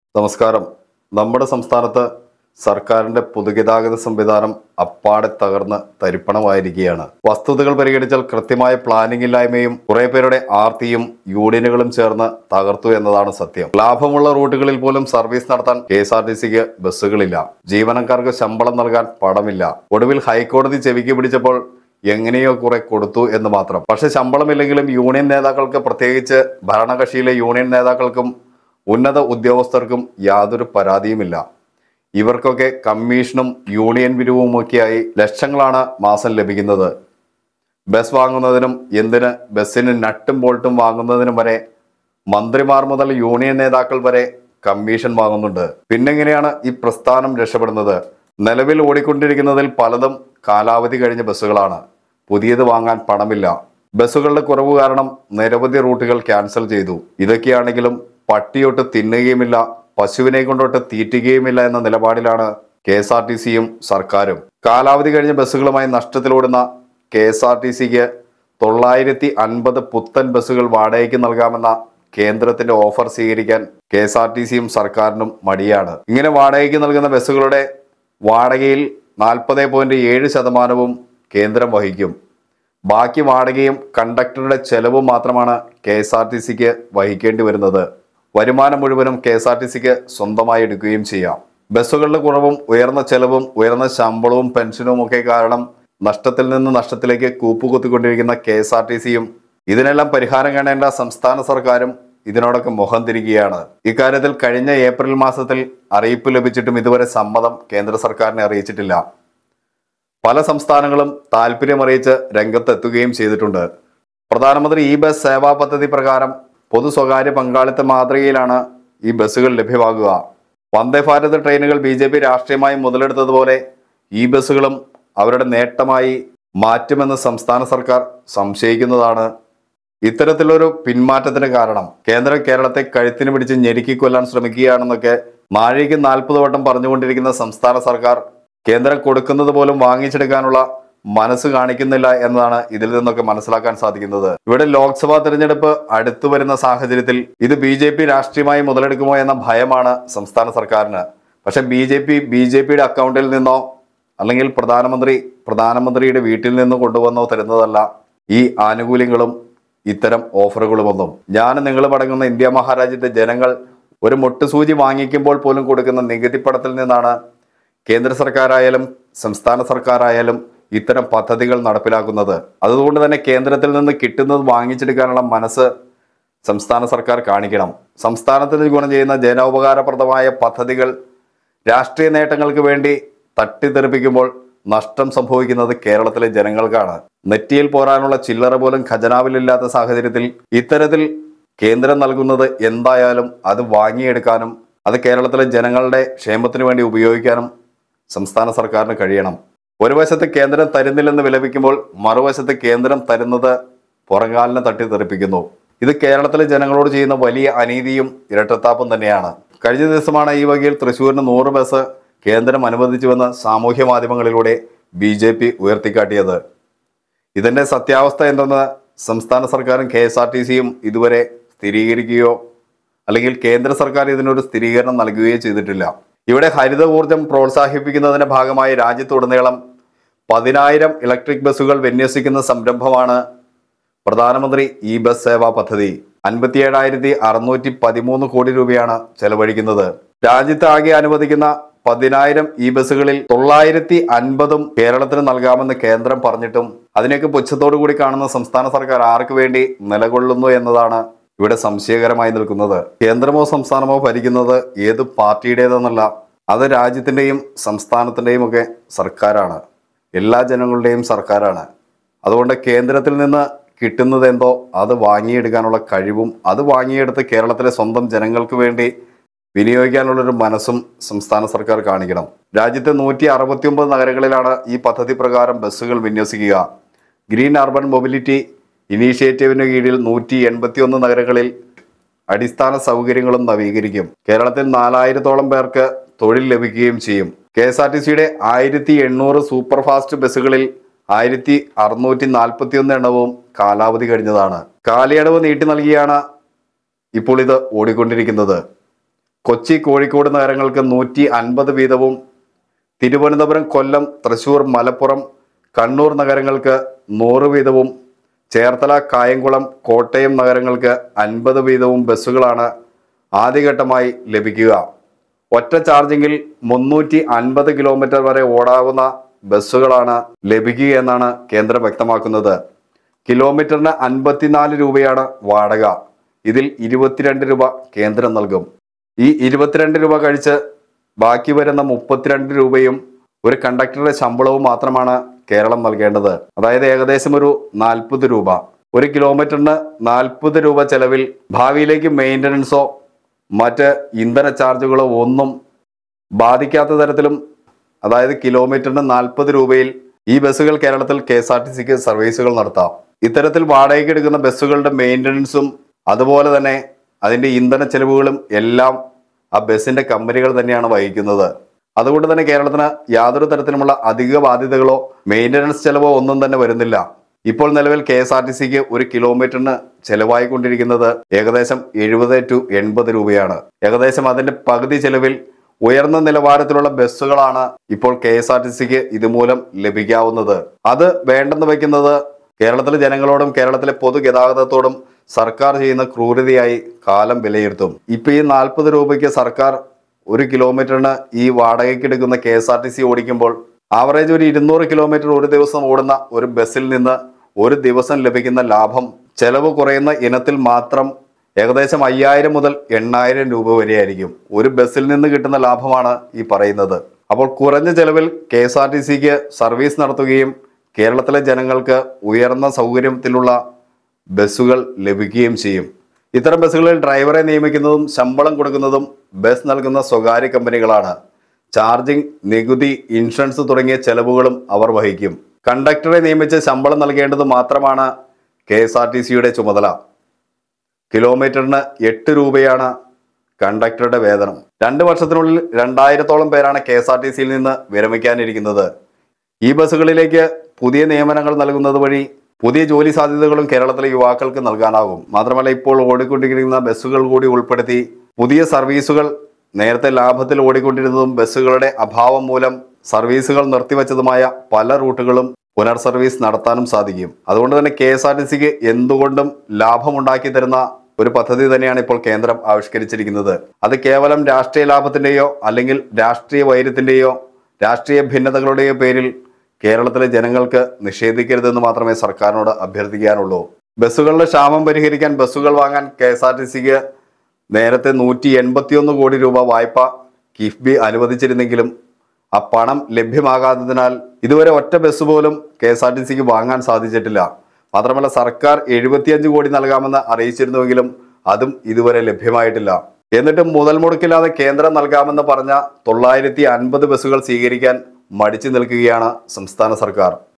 നമസ്കാരം നമ്മുടെ സംസ്ഥാനത്ത് സർക്കാരിന്റെ പൊതുഗതാഗത സംവിധാനം അപ്പാടെ തകർന്ന് തരിപ്പണമായിരിക്കുകയാണ് വസ്തുതകൾ പരിഗണിച്ചാൽ കൃത്യമായ പ്ലാനിംഗ് ഇല്ലായ്മയും കുറെ പേരുടെ ആർത്തിയും യൂണിയനുകളും ചേർന്ന് തകർത്തു എന്നതാണ് സത്യം ലാഭമുള്ള റൂട്ടുകളിൽ പോലും സർവീസ് നടത്താൻ കെ എസ് ആർ ടി സിക്ക് ബസ്സുകളില്ല ജീവനക്കാർക്ക് ശമ്പളം നൽകാൻ പണമില്ല ഒടുവിൽ ഹൈക്കോടതി ചെവിക്ക് പിടിച്ചപ്പോൾ എങ്ങനെയോ കുറെ കൊടുത്തു എന്ന് മാത്രം പക്ഷെ ശമ്പളമില്ലെങ്കിലും യൂണിയൻ നേതാക്കൾക്ക് പ്രത്യേകിച്ച് ഭരണകക്ഷിയിലെ യൂണിയൻ നേതാക്കൾക്കും ഉന്നത ഉദ്യോഗസ്ഥർക്കും യാതൊരു പരാതിയുമില്ല ഇവർക്കൊക്കെ കമ്മീഷനും യൂണിയൻ പിരിവുമൊക്കെയായി ലക്ഷങ്ങളാണ് മാസം ലഭിക്കുന്നത് ബസ് വാങ്ങുന്നതിനും എന്തിന് ബസ്സിന് നട്ടും ബോൾട്ടും വാങ്ങുന്നതിനും വരെ മന്ത്രിമാർ മുതൽ യൂണിയൻ നേതാക്കൾ വരെ കമ്മീഷൻ വാങ്ങുന്നുണ്ട് പിന്നെങ്ങനെയാണ് ഈ പ്രസ്ഥാനം രക്ഷപ്പെടുന്നത് നിലവിൽ ഓടിക്കൊണ്ടിരിക്കുന്നതിൽ പലതും കാലാവധി കഴിഞ്ഞ ബസ്സുകളാണ് പുതിയത് വാങ്ങാൻ പണമില്ല ബസ്സുകളുടെ കുറവ് കാരണം നിരവധി റൂട്ടുകൾ ക്യാൻസൽ ചെയ്തു ഇതൊക്കെയാണെങ്കിലും പട്ടിയൊട്ട് തിന്നുകയുമില്ല പശുവിനെ കൊണ്ടൊട്ട് തീറ്റുകയുമില്ല എന്ന നിലപാടിലാണ് കെ എസ് ആർ ടി സിയും സർക്കാരും കാലാവധി കഴിഞ്ഞ ബസ്സുകളുമായി നഷ്ടത്തിലോടുന്ന കെ എസ് ആർ ടി സിക്ക് തൊള്ളായിരത്തി അൻപത് പുത്തൻ ബസ്സുകൾ വാടകയ്ക്ക് നൽകാമെന്ന കേന്ദ്രത്തിന്റെ ഓഫർ സ്വീകരിക്കാൻ കെ എസ് ആർ ടി സിയും സർക്കാരിനും മടിയാണ് ഇങ്ങനെ വാടകയ്ക്ക് നൽകുന്ന ബസ്സുകളുടെ വാടകയിൽ നാൽപ്പത് പോയിന്റ് ഏഴ് ശതമാനവും കേന്ദ്രം വഹിക്കും ബാക്കി വാടകയും കണ്ടക്ടറുടെ ചെലവും മാത്രമാണ് കെ എസ് ആർ ടി സിക്ക് വഹിക്കേണ്ടി വരുന്നത് വരുമാനം മുഴുവനും കെ എസ് ആർ ടി സിക്ക് സ്വന്തമായി എടുക്കുകയും ചെയ്യാം ബസ്സുകളുടെ കുറവും ഉയർന്ന ചെലവും ഉയർന്ന ശമ്പളവും പെൻഷനും ഒക്കെ കാരണം നഷ്ടത്തിൽ നിന്ന് നഷ്ടത്തിലേക്ക് കൂപ്പുകുത്തിക്കൊണ്ടിരിക്കുന്ന കെ എസ് ആർ ടി സിയും ഇതിനെല്ലാം പരിഹാരം കാണേണ്ട സംസ്ഥാന സർക്കാരും ഇതിനോടൊക്കെ മുഖം തിരികുകയാണ് ഇക്കാര്യത്തിൽ കഴിഞ്ഞ ഏപ്രിൽ മാസത്തിൽ അറിയിപ്പ് ലഭിച്ചിട്ടും ഇതുവരെ സമ്മതം കേന്ദ്ര സർക്കാരിനെ അറിയിച്ചിട്ടില്ല പല സംസ്ഥാനങ്ങളും താല്പര്യമറിയിച്ച് രംഗത്തെത്തുകയും ചെയ്തിട്ടുണ്ട് പ്രധാനമന്ത്രി ഇ ബസ് സേവാ പദ്ധതി പ്രകാരം പൊതു സ്വകാര്യ പങ്കാളിത്ത മാതൃകയിലാണ് ഈ ബസ്സുകൾ ലഭ്യമാകുക വന്ദേ ഭാരത് ട്രെയിനുകൾ ബി ജെ പി രാഷ്ട്രീയമായി മുതലെടുത്തതുപോലെ ഈ ബസ്സുകളും അവരുടെ നേട്ടമായി മാറ്റുമെന്ന് സംസ്ഥാന സർക്കാർ സംശയിക്കുന്നതാണ് ഇത്തരത്തിലൊരു പിന്മാറ്റത്തിന് കാരണം കേന്ദ്രം കേരളത്തെ കഴുത്തിന് പിടിച്ച് ഞെരുക്കിക്കൊല്ലാൻ ശ്രമിക്കുകയാണെന്നൊക്കെ നാഴികയ്ക്ക് നാൽപ്പത് വട്ടം പറഞ്ഞുകൊണ്ടിരിക്കുന്ന സംസ്ഥാന സർക്കാർ കേന്ദ്രം കൊടുക്കുന്നത് പോലും വാങ്ങിച്ചെടുക്കാനുള്ള മനസ്സ് കാണിക്കുന്നില്ല എന്നതാണ് ഇതിൽ നിന്നൊക്കെ മനസ്സിലാക്കാൻ സാധിക്കുന്നത് ഇവിടെ ലോക്സഭാ തെരഞ്ഞെടുപ്പ് അടുത്തു വരുന്ന സാഹചര്യത്തിൽ ഇത് ബി ജെ പി രാഷ്ട്രീയമായി മുതലെടുക്കുമോ എന്ന ഭയമാണ് സംസ്ഥാന സർക്കാരിന് പക്ഷെ B J P B J പിയുടെ അക്കൗണ്ടിൽ നിന്നോ അല്ലെങ്കിൽ പ്രധാനമന്ത്രി പ്രധാനമന്ത്രിയുടെ വീട്ടിൽ നിന്ന് കൊണ്ടുവന്നോ തരുന്നതല്ല ഈ ആനുകൂല്യങ്ങളും ഇത്തരം ഓഫറുകളുമൊന്നും ഞാൻ നിങ്ങൾ അടങ്ങുന്ന ഇന്ത്യ മഹാരാജ്യത്തെ ജനങ്ങൾ ഒരു മുട്ടുസൂചി വാങ്ങിക്കുമ്പോൾ പോലും കൊടുക്കുന്ന നികുതി പണത്തിൽ നിന്നാണ് കേന്ദ്ര സർക്കാരായാലും സംസ്ഥാന സർക്കാരായാലും ഇത്തരം പദ്ധതികൾ നടപ്പിലാക്കുന്നത് അതുകൊണ്ട് തന്നെ കേന്ദ്രത്തിൽ നിന്ന് കിട്ടുന്നത് വാങ്ങിച്ചെടുക്കാനുള്ള മനസ്സ് സംസ്ഥാന സർക്കാർ കാണിക്കണം സംസ്ഥാനത്തിന് ഗുണം ചെയ്യുന്ന ജനോപകാരപ്രദമായ പദ്ധതികൾ രാഷ്ട്രീയ നേട്ടങ്ങൾക്ക് വേണ്ടി തട്ടിത്തെറിപ്പിക്കുമ്പോൾ നഷ്ടം സംഭവിക്കുന്നത് കേരളത്തിലെ ജനങ്ങൾക്കാണ് നെറ്റിയിൽ പോരാനുള്ള ചില്ലറ പോലും ഖജനാവിലില്ലാത്ത സാഹചര്യത്തിൽ ഇത്തരത്തിൽ കേന്ദ്രം നൽകുന്നത് എന്തായാലും അത് വാങ്ങിയെടുക്കാനും അത് കേരളത്തിലെ ജനങ്ങളുടെ ക്ഷേമത്തിന് വേണ്ടി ഉപയോഗിക്കാനും സംസ്ഥാന സർക്കാരിന് കഴിയണം ഒരു വശത്ത് കേന്ദ്രം തരുന്നില്ലെന്ന് വിലപിക്കുമ്പോൾ മറുവശത്ത് കേന്ദ്രം തരുന്നത് പുറങ്കാലിനെ തട്ടിത്തെറിപ്പിക്കുന്നു ഇത് കേരളത്തിലെ ജനങ്ങളോട് ചെയ്യുന്ന വലിയ അനീതിയും ഇരട്ടത്താപ്പും തന്നെയാണ് കഴിഞ്ഞ ദിവസമാണ് ഈ വകയിൽ തൃശ്ശൂരിന് നൂറ് ബസ് കേന്ദ്രം അനുവദിച്ചുവെന്ന് സാമൂഹ്യ മാധ്യമങ്ങളിലൂടെ ബി ജെ പി ഉയർത്തിക്കാട്ടിയത് ഇതിന്റെ സത്യാവസ്ഥ എന്തെന്ന് സംസ്ഥാന സർക്കാരും കെ എസ് ആർ ടി സിയും ഇതുവരെ സ്ഥിരീകരിക്കുകയോ അല്ലെങ്കിൽ കേന്ദ്ര സർക്കാർ ഇതിനൊരു സ്ഥിരീകരണം നൽകുകയോ ചെയ്തിട്ടില്ല ഇവിടെ ഹരിത ഊർജം പ്രോത്സാഹിപ്പിക്കുന്നതിന്റെ ഭാഗമായി രാജ്യത്തുടനീളം പതിനായിരം ഇലക്ട്രിക് ബസ്സുകൾ വിന്യസിക്കുന്ന സംരംഭമാണ് പ്രധാനമന്ത്രി ഇ ബസ് സേവാ പദ്ധതി അൻപത്തിയേഴായിരത്തി അറുന്നൂറ്റി പതിമൂന്ന് കോടി രൂപയാണ് ചെലവഴിക്കുന്നത് രാജ്യത്ത് ആകെ അനുവദിക്കുന്ന പതിനായിരം ഇ ബസ്സുകളിൽ തൊള്ളായിരത്തി അൻപതും കേരളത്തിന് നൽകാമെന്ന് കേന്ദ്രം പറഞ്ഞിട്ടും അതിനെയൊക്കെ പുച്ഛത്തോടു കൂടി കാണുന്ന സംസ്ഥാന സർക്കാർ ആർക്ക് വേണ്ടി നിലകൊള്ളുന്നു എന്നതാണ് ഇവിടെ സംശയകരമായി നിൽക്കുന്നത് കേന്ദ്രമോ സംസ്ഥാനമോ ഭരിക്കുന്നത് ഏത് പാർട്ടിയുടേതെന്നല്ല അത് രാജ്യത്തിന്റെയും സംസ്ഥാനത്തിന്റെയും ഒക്കെ സർക്കാരാണ് എല്ലാ ജനങ്ങളുടെയും സർക്കാരാണ് അതുകൊണ്ട് കേന്ദ്രത്തിൽ നിന്ന് കിട്ടുന്നത് എന്തോ അത് വാങ്ങിയെടുക്കാനുള്ള കഴിവും അത് വാങ്ങിയെടുത്ത് കേരളത്തിലെ സ്വന്തം ജനങ്ങൾക്ക് വേണ്ടി വിനിയോഗിക്കാനുള്ളൊരു മനസ്സും സംസ്ഥാന സർക്കാർ കാണിക്കണം രാജ്യത്തെ നൂറ്റി അറുപത്തി ഒമ്പത് നഗരങ്ങളിലാണ് ഈ പദ്ധതി പ്രകാരം ബസ്സുകൾ വിന്യസിക്കുക ഗ്രീൻ അർബൻ മൊബിലിറ്റി ഇനീഷ്യേറ്റീവിന് കീഴിൽ നൂറ്റി എൺപത്തി ഒന്ന് നഗരങ്ങളിൽ അടിസ്ഥാന സൗകര്യങ്ങളും നവീകരിക്കും കേരളത്തിൽ നാലായിരത്തോളം പേർക്ക് തൊഴിൽ ലഭിക്കുകയും ചെയ്യും കെ എസ് ആർ ടി സിയുടെ ആയിരത്തി എണ്ണൂറ് സൂപ്പർ ഫാസ്റ്റ് ബസ്സുകളിൽ ആയിരത്തി അറുന്നൂറ്റി നാൽപ്പത്തി ഒന്ന് എണ്ണവും കാലാവധി കഴിഞ്ഞതാണ് കാലയളവ് നീട്ടി നൽകിയാണ് ഇപ്പോൾ ഇത് ഓടിക്കൊണ്ടിരിക്കുന്നത് കൊച്ചി കോഴിക്കോട് നഗരങ്ങൾക്ക് നൂറ്റി അൻപത് വീതവും തിരുവനന്തപുരം കൊല്ലം തൃശൂർ മലപ്പുറം കണ്ണൂർ നഗരങ്ങൾക്ക് നൂറ് വീതവും ചേർത്തല കായംകുളം കോട്ടയം നഗരങ്ങൾക്ക് അൻപത് വീതവും ബസ്സുകളാണ് ആദ്യഘട്ടമായി ലഭിക്കുക ഒറ്റ ചാർജിങ്ങിൽ മുന്നൂറ്റി അൻപത് കിലോമീറ്റർ വരെ ഓടാവുന്ന ബസ്സുകളാണ് ലഭിക്കുക എന്നാണ് കേന്ദ്രം വ്യക്തമാക്കുന്നത് കിലോമീറ്ററിന് അൻപത്തിനാല് രൂപയാണ് വാടക ഇതിൽ ഇരുപത്തിരണ്ട് രൂപ കേന്ദ്രം നൽകും ഈ ഇരുപത്തിരണ്ട് രൂപ കഴിച്ച് ബാക്കി വരുന്ന മുപ്പത്തിരണ്ട് രൂപയും ഒരു കണ്ടക്ടറുടെ ശമ്പളവും മാത്രമാണ് കേരളം നൽകേണ്ടത് അതായത് ഏകദേശം ഒരു നാൽപ്പത് രൂപ ഒരു കിലോമീറ്ററിന് നാൽപ്പത് രൂപ ചെലവിൽ ഭാവിയിലേക്ക് മെയിൻ്റനൻസോ മറ്റ് ഇന്ധന ചാർജുകളോ ഒന്നും ബാധിക്കാത്ത തരത്തിലും അതായത് കിലോമീറ്ററിന് നാൽപ്പത് രൂപയിൽ ഈ ബസ്സുകൾ കേരളത്തിൽ കെ എസ് ആർ ടി സിക്ക് സർവീസുകൾ നടത്താം ഇത്തരത്തിൽ വാടകയ്ക്ക് എടുക്കുന്ന ബസ്സുകളുടെ മെയിൻ്റനൻസും അതുപോലെ തന്നെ അതിൻ്റെ ഇന്ധന ചെലവുകളും എല്ലാം ആ ബസ്സിന്റെ കമ്പനികൾ തന്നെയാണ് വഹിക്കുന്നത് അതുകൊണ്ട് തന്നെ കേരളത്തിന് യാതൊരു തരത്തിലുമുള്ള അധിക ബാധ്യതകളോ മെയിൻ്റനൻസ് ചെലവോ ഒന്നും തന്നെ വരുന്നില്ല ഇപ്പോൾ നിലവിൽ കെ എസ് ആർ ടി സിക്ക് ഒരു കിലോമീറ്ററിന് ചെലവായിക്കൊണ്ടിരിക്കുന്നത് ഏകദേശം എഴുപത് ടു എൺപത് രൂപയാണ് ഏകദേശം അതിന്റെ പകുതി ചെലവിൽ ഉയർന്ന നിലവാരത്തിലുള്ള ബസ്സുകളാണ് ഇപ്പോൾ കെ എസ് ആർ ടി സിക്ക് ഇതുമൂലം ലഭിക്കാവുന്നത് അത് വേണ്ടെന്ന് വെക്കുന്നത് കേരളത്തിലെ ജനങ്ങളോടും കേരളത്തിലെ പൊതുഗതാഗതത്തോടും സർക്കാർ ചെയ്യുന്ന ക്രൂരതയായി കാലം വിലയിരുത്തും ഇപ്പൊ ഈ നാൽപ്പത് രൂപയ്ക്ക് സർക്കാർ ഒരു കിലോമീറ്ററിന് ഈ വാടകയ്ക്ക് എടുക്കുന്ന K S R T C ഓടിക്കുമ്പോൾ ആവറേജ് ഒരു ഇരുന്നൂറ് കിലോമീറ്റർ ഒരു ദിവസം ഓടുന്ന ഒരു ബസ്സിൽ നിന്ന് ഒരു ദിവസം ലഭിക്കുന്ന ലാഭം ചെലവ് കുറയുന്ന ഇനത്തിൽ മാത്രം ഏകദേശം അയ്യായിരം മുതൽ എണ്ണായിരം രൂപ വരെയായിരിക്കും ഒരു ബസ്സിൽ നിന്ന് കിട്ടുന്ന ലാഭമാണ് ഈ പറയുന്നത് അപ്പോൾ കുറഞ്ഞ ചെലവിൽ കെ എസ് ആർ ടി സിക്ക് സർവീസ് നടത്തുകയും കേരളത്തിലെ ജനങ്ങൾക്ക് ഉയർന്ന സൗകര്യത്തിലുള്ള ബസ്സുകൾ ലഭിക്കുകയും ചെയ്യും ഇത്തരം ബസ്സുകളിൽ ഡ്രൈവറെ നിയമിക്കുന്നതും ശമ്പളം കൊടുക്കുന്നതും ബസ് നൽകുന്ന സ്വകാര്യ കമ്പനികളാണ് ചാർജിംഗ് നികുതി ഇൻഷുറൻസ് തുടങ്ങിയ ചെലവുകളും അവർ വഹിക്കും കണ്ടക്ടറെ നിയമിച്ച് ശമ്പളം നൽകേണ്ടത് മാത്രമാണ് കെ എസ് ആർ ടി സിയുടെ ചുമതല കിലോമീറ്ററിന് എട്ട് രൂപയാണ് കണ്ടക്ടറുടെ വേതനം രണ്ട് വർഷത്തിനുള്ളിൽ രണ്ടായിരത്തോളം പേരാണ് കെ എസ് ആർ ടി സിയിൽ നിന്ന് വിരമിക്കാനിരിക്കുന്നത് ഈ ബസ്സുകളിലേക്ക് പുതിയ നിയമനങ്ങൾ നൽകുന്നത് വഴി പുതിയ ജോലി സാധ്യതകളും കേരളത്തിലെ യുവാക്കൾക്ക് നൽകാനാകും മാത്രമല്ല ഇപ്പോൾ ഓടിക്കൊണ്ടിരിക്കുന്ന ബസ്സുകൾ കൂടി ഉൾപ്പെടുത്തി പുതിയ സർവീസുകൾ നേരത്തെ ലാഭത്തിൽ ഓടിക്കൊണ്ടിരുന്നതും ബസ്സുകളുടെ അഭാവം മൂലം സർവീസുകൾ നിർത്തിവച്ചതുമായ പല റൂട്ടുകളും പുനർ സർവീസ് നടത്താനും സാധിക്കും അതുകൊണ്ട് തന്നെ കെ എസ് ആർ ടി സിക്ക് എന്തുകൊണ്ടും ലാഭമുണ്ടാക്കി തരുന്ന ഒരു പദ്ധതി തന്നെയാണ് ഇപ്പോൾ കേന്ദ്രം ആവിഷ്കരിച്ചിരിക്കുന്നത് അത് കേവലം രാഷ്ട്രീയ ലാഭത്തിന്റെയോ അല്ലെങ്കിൽ രാഷ്ട്രീയ വൈര്യത്തിന്റെയോ രാഷ്ട്രീയ ഭിന്നതകളുടെയോ പേരിൽ കേരളത്തിലെ ജനങ്ങൾക്ക് നിഷേധിക്കരുതെന്ന് മാത്രമേ സർക്കാരിനോട് അഭ്യർത്ഥിക്കാനുള്ളൂ ബസ്സുകളുടെ ക്ഷാമം പരിഹരിക്കാൻ ബസ്സുകൾ വാങ്ങാൻ കെ എസ് ആർ ടി സിക്ക് നേരത്തെ നൂറ്റി എൺപത്തിയൊന്ന് കോടി രൂപ വായ്പ കിഫ്ബി അനുവദിച്ചിരുന്നെങ്കിലും ആ പണം ലഭ്യമാകാത്തതിനാൽ ഇതുവരെ ഒറ്റ ബസ് പോലും കെ എസ് ആർ ടി സിക്ക് വാങ്ങാൻ സാധിച്ചിട്ടില്ല മാത്രമല്ല സർക്കാർ എഴുപത്തിയഞ്ച് കോടി നൽകാമെന്ന് അറിയിച്ചിരുന്നുവെങ്കിലും അതും ഇതുവരെ ലഭ്യമായിട്ടില്ല എന്നിട്ടും മുതൽ മുടക്കില്ലാതെ കേന്ദ്രം നൽകാമെന്ന് പറഞ്ഞ തൊള്ളായിരത്തി അൻപത് ബസ്സുകൾ സ്വീകരിക്കാൻ മടിച്ചു നിൽക്കുകയാണ് സംസ്ഥാന സർക്കാർ